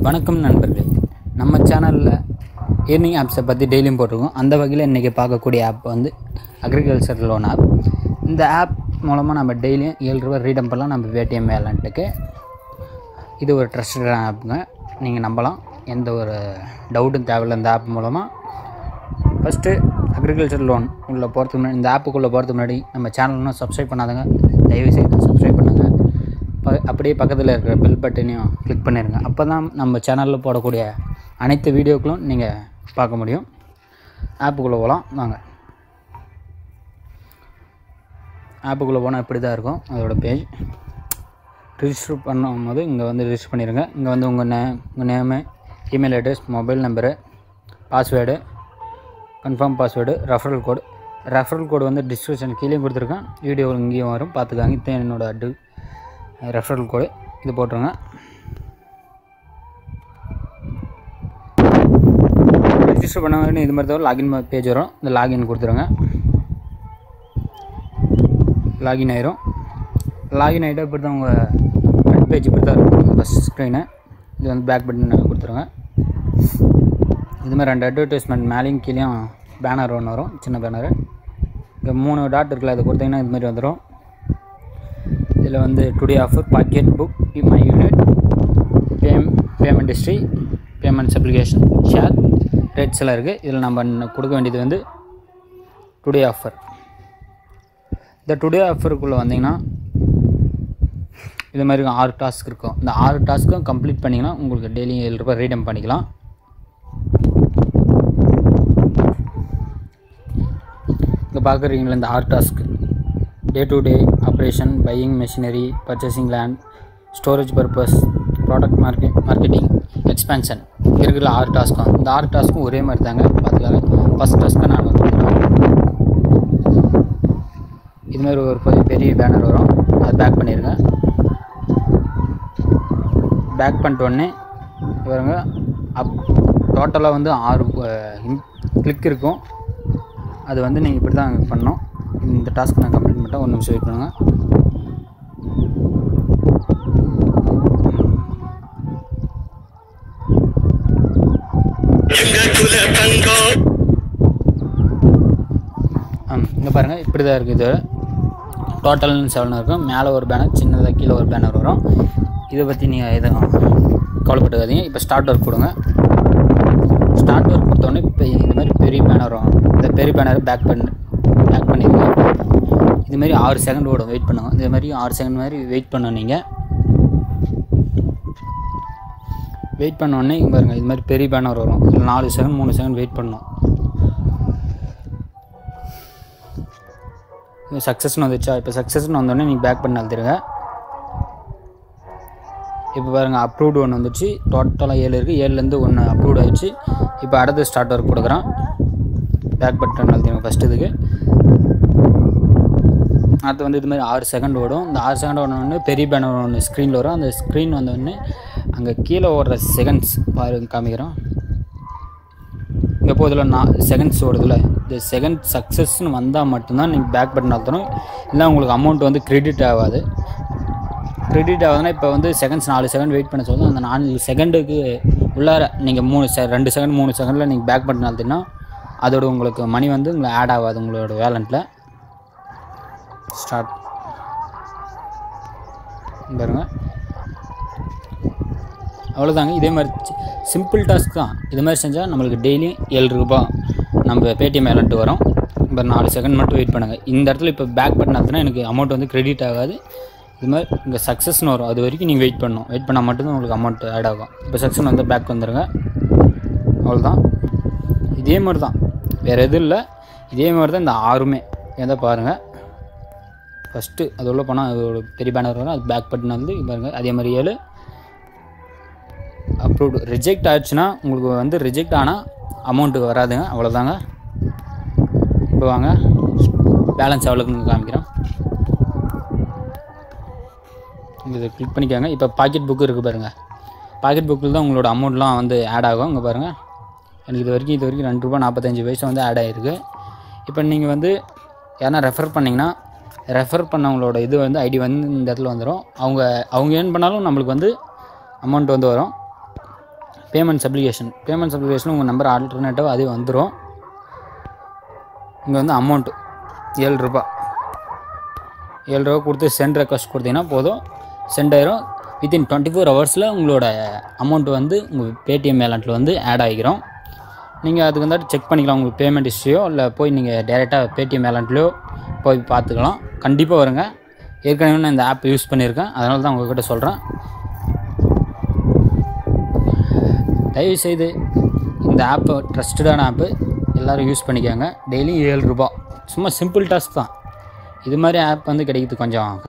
வணக்கம் நண்பர்களே நம்ம சேனலில் ஏர்னிங் ஆப்ஸை பற்றி டெய்லியும் போட்டிருக்கோம் அந்த வகையில் இன்றைக்கி பார்க்கக்கூடிய ஆப் வந்து அக்ரிகல்ச்சர் லோன் ஆப் இந்த ஆப் மூலமாக நம்ம டெய்லியும் ஏழு ரூபா ரீடம் பண்ணலாம் நம்ம பேடிஎம் வேலண்ட்டுக்கு இது ஒரு ட்ரஸ்டடான ஆப்புங்க நீங்கள் நம்பலாம் எந்த ஒரு டவுட்டும் தேவையில்லை இந்த ஆப் மூலமாக ஃபஸ்ட்டு அக்ரிகல்ச்சர் லோன் உள்ளே போகிறதுக்கு முன்னாடி இந்த ஆப்புக்குள்ளே போகிறதுக்கு முன்னாடி நம்ம சேனல் இன்னும் சப்ஸ்கிரைப் பண்ணாதங்க தயவு செய்து சப்ஸ்கிரைப் பண்ணுங்கள் ப அப்படியே பக்கத்தில் இருக்கிற பெல் பட்டனையும் கிளிக் பண்ணிடுங்க அப்போ தான் நம்ம சேனலில் போடக்கூடிய அனைத்து வீடியோக்களும் நீங்கள் பார்க்க முடியும் ஆப்புக்குள்ளே போகலாம் வாங்க ஆப்புக்குள்ளே போனால் இப்படி தான் இருக்கும் அதோட பேஜ் ரிஜிஸ்டர் பண்ணும்போது இங்கே வந்து ரிஜிஸ்டர் பண்ணிடுங்க இங்கே வந்து உங்கள் நே உங்கள் name email address mobile number password confirm password referral code referral code வந்து டிஸ்கிரிப்ஷன் கீழே கொடுத்துருக்கேன் வீடியோ இங்கேயும் வரும் பார்த்துக்காங்க இதுதான் என்னோட அட்டு ரெஃபரல் கோடு இது போட்டுருங்க ரிஜிஸ்டர் பண்ண வேண்டிய இது மாதிரி தான் லாகின் பேஜ் வரும் இந்த லாகின் கொடுத்துருங்க லாகின் ஆயிரும் லாகின் ஆகிட்டா இப்படி தான் உங்கள் ஃப்ரண்ட் பேஜ் இப்படி தான் இருக்கும் ஃபஸ்ட் ஸ்க்ரீனு இது வந்து பேக் பட்டன் கொடுத்துருங்க இது மாதிரி ரெண்டு அட்வர்டைஸ்மெண்ட் மேலேயும் கீழேயும் பேனர் ஒன்று வரும் சின்ன பேனரு இங்கே மூணு டாட் இருக்குல்ல அதை கொடுத்தீங்கன்னா இது மாதிரி வந்துடும் இதில் வந்து today offer pocket book my unit பேம் payment history payments application share rates எல்லாம் இருக்குது இதில் நம்ம இன்னும் கொடுக்க வேண்டியது வந்து டுடே ஆஃபர் இந்த டுடே ஆஃபருக்குள்ளே வந்தீங்கன்னா இது மாதிரி ஆறு டாஸ்க் இருக்கும் இந்த ஆறு டாஸ்க்கும் கம்ப்ளீட் பண்ணிங்கன்னா உங்களுக்கு டெய்லி ஏழு ரூபாய் ரீடம் பண்ணிக்கலாம் இங்கே பார்க்குறீங்களா இந்த ஆறு task day to day operation buying machinery purchasing land storage purpose product market marketing expansion இருக்கிற ஆறு டாஸ்க்கும் இந்த ஆறு டாஸ்க்கும் ஒரே மாதிரி தாங்க பார்த்துக்காங்க ஃபஸ்ட் டாஸ்க்கை நான் கொடுக்குறேன் இது மாதிரி ஒரு பெரிய பெரிய பேனர் வரும் அதை பேக் பண்ணிடுங்க பேக் பண்ணிட்டு உடனே பாருங்க அப் டோட்டலாக வந்து ஆறு கிளிக் இருக்கும் அது வந்து நீங்கள் இப்படி தான் பண்ணணும் இந்த டாஸ்க் நான் கம்ப்ளீட் பண்ணிட்டேன் ஒரு நிமிஷம் வெயிட் பண்ணுங்கள் இங்கே பாருங்கள் இப்படி தான் இருக்குது இது டோட்டல் செவன் இருக்கும் மேலே ஒரு பேனர் சின்னதாக கீழே ஒரு பேனர் வரும் இதை பற்றி நீங்கள் எதுவும் கவலைப்பட்டுக்காதீங்க இப்போ ஸ்டார்ட் ஒர்க் கொடுங்க ஸ்டார்ட் ஒர்க் கொடுத்தோடனே இப்போ இது மாதிரி பெரிய பேனர் வரும் இந்த பெரிய பேனரை பேக் பண்ணி பேக் பண்ணிடுங்க இது மாதிரி ஆறு செகண்ட் ஓடும் வெயிட் பண்ணுங்க இதே மாதிரி ஆறு செகண்ட் மாதிரி வெயிட் பண்ண நீங்கள் வெயிட் பண்ணோடனே இங்கே பாருங்கள் இது மாதிரி பெரிய பேனர் வரும் இதில் நாலு செகண்ட் மூணு செகண்ட் வெயிட் பண்ணணும் சக்ஸஸ்னு வந்துச்சா இப்போ சக்ஸஸ்னு வந்தோடனே நீங்கள் பேக் பண்ணி அழுத்திடுங்க இப்போ பாருங்கள் அப்ரூவ்டு ஒன்று வந்துச்சு டோட்டலாக ஏழு இருக்குது ஏழுலேருந்து ஒன்று அப்ரூவ்ட் ஆகிடுச்சு இப்போ அடுத்து ஸ்டார்ட் ஒர்க் கொடுக்குறான் பேக் பட்டன் அழுத்திடுங்க ஃபஸ்ட் இதுக்கு அடுத்து வந்து இது மாதிரி ஆறு செகண்ட் ஓடும் இந்த ஆறு செகண்ட் ஓடனே பெரிய பேனர் ஒன்று ஸ்க்ரீனில் வரும் அந்த ஸ்க்ரீன் வந்தோடனே அங்கே கீழே ஓடுற செகண்ட்ஸ் பாருங்க காமிக்கிறோம் இங்கே போதில் நான் செகண்ட்ஸ் ஓடுதுல இந்த செகண்ட் சக்ஸஸ்னு வந்தால் மட்டும்தான் நீங்கள் பேக் பட்டன் அழுத்தணும் இல்லை உங்களுக்கு அமௌண்ட் வந்து கிரெடிட் ஆகாது கிரெடிட் ஆகுதுன்னா இப்போ வந்து செகண்ட்ஸ் நாலு செகண்ட் வெயிட் பண்ண சொல்லுங்கள் அந்த நாலு செகண்டுக்கு உள்ளார நீங்கள் மூணு செ ரெண்டு செகண்ட் மூணு செகண்டில் நீங்கள் பேக் பட்டன் அழுத்தினா அதோட உங்களுக்கு மணி வந்து உங்களை ஆட் ஆகாது உங்களோட வேலண்ட்டில் ஸ்டார்ட் பாருங்க அவ்வளோதாங்க இதே மாதிரி சிம்பிள் டாஸ்க் தான் இது மாதிரி செஞ்சால் நம்மளுக்கு டெய்லியும் ஏழு ரூபா நம்ம பேடிஎம் வேலண்ட்டு வரும் இப்போ நாலு செகண்ட் மட்டும் வெயிட் பண்ணுங்கள் இந்த இடத்துல இப்போ பேக் பட்டன் அழுத்தினா எனக்கு அமௌண்ட் வந்து கிரெடிட் ஆகாது இது மாதிரி இங்கே சக்ஸஸ்னு வரும் அது வரைக்கும் நீங்கள் வெயிட் பண்ணணும் வெயிட் பண்ணால் மட்டும்தான் உங்களுக்கு அமௌண்ட் ஆட் ஆகும் இப்போ சக்ஸஸ் வந்து பேக் வந்துடுங்க அவ்வளோதான் இதே மாதிரி தான் வேறு எதுவும் இல்லை இதே மாதிரி தான் இந்த ஆறுமே எதை பாருங்கள் ஃபஸ்ட்டு அது உள்ளே போனால் அது ஒரு பெரிய பேனர் வரும் அது பேக் பட்டன் வந்து பாருங்கள் அதே மாதிரி ஏழு அப்ரூவ்டு ரிஜெக்ட் ஆயிடுச்சுன்னா உங்களுக்கு வந்து ரிஜெக்ட் ஆனால் அமௌண்ட்டு வராதுங்க அவ்வளோதாங்க இப்போ வாங்க பேலன்ஸ் எவ்வளோக்குன்னு காமிக்கிறோம் இதை கிளிக் பண்ணிக்கோங்க இப்போ பாக்கெட் புக்கு இருக்குது பாருங்கள் பாக்கெட் புக்கில் தான் உங்களோட அமௌண்ட்லாம் வந்து ஆட் ஆகும் இங்கே பாருங்கள் எனக்கு இது வரைக்கும் இது வரைக்கும் ரெண்டு ரூபா நாற்பத்தஞ்சு பைசா வந்து ஆட் ஆகிருக்கு இப்போ நீங்கள் வந்து யாரா ரெஃபர் பண்ணிங்கன்னா ரெஃபர் பண்ணவங்களோட இது வந்து ஐடி வந்து இந்த இடத்துல வந்துடும் அவங்க அவங்க ஏர்ன் பண்ணாலும் நம்மளுக்கு வந்து அமௌண்ட் வந்து வரும் பேமெண்ட்ஸ் அப்ளிகேஷன் பேமெண்ட்ஸ் அப்ளிகேஷன் உங்கள் நம்பர் ஆல்டர்னேட்டிவ் அது வந்துடும் இங்கே வந்து அமௌண்ட்டு ஏழு ரூபா ஏழு ரூபா கொடுத்து சென்ட் ரெக்வஸ்ட் கொடுத்தீங்கன்னா போதும் சென்ட் ஆயிரும் வித்தின் டுவெண்ட்டி ஃபோர் ஹவர்ஸில் உங்களோட அமௌண்ட் வந்து உங்கள் பேடிஎம் வேலண்ட்டில் வந்து ஆட் ஆகிக்கிறோம் நீங்கள் அதுக்கு வந்துட்டு செக் பண்ணிக்கலாம் உங்களுக்கு பேமெண்ட் ஹிஸ்ட்ரியோ இல்லை போய் நீங்கள் டேரெக்டாக பேடிஎம் வேலண்ட்லையோ போய் பார்த்துக்கலாம் கண்டிப்பாக வருங்க ஏற்கனவே நான் இந்த ஆப் யூஸ் பண்ணியிருக்கேன் அதனால தான் உங்கள்கிட்ட சொல்கிறேன் தயவுசெய்து இந்த ஆப்பு ட்ரஸ்டடான ஆப்பு எல்லோரும் யூஸ் பண்ணிக்கோங்க டெய்லி ஏழு ரூபா சும்மா சிம்பிள் டாஸ்க் தான் இது மாதிரி ஆப் வந்து கிடைக்கிறது கொஞ்சம்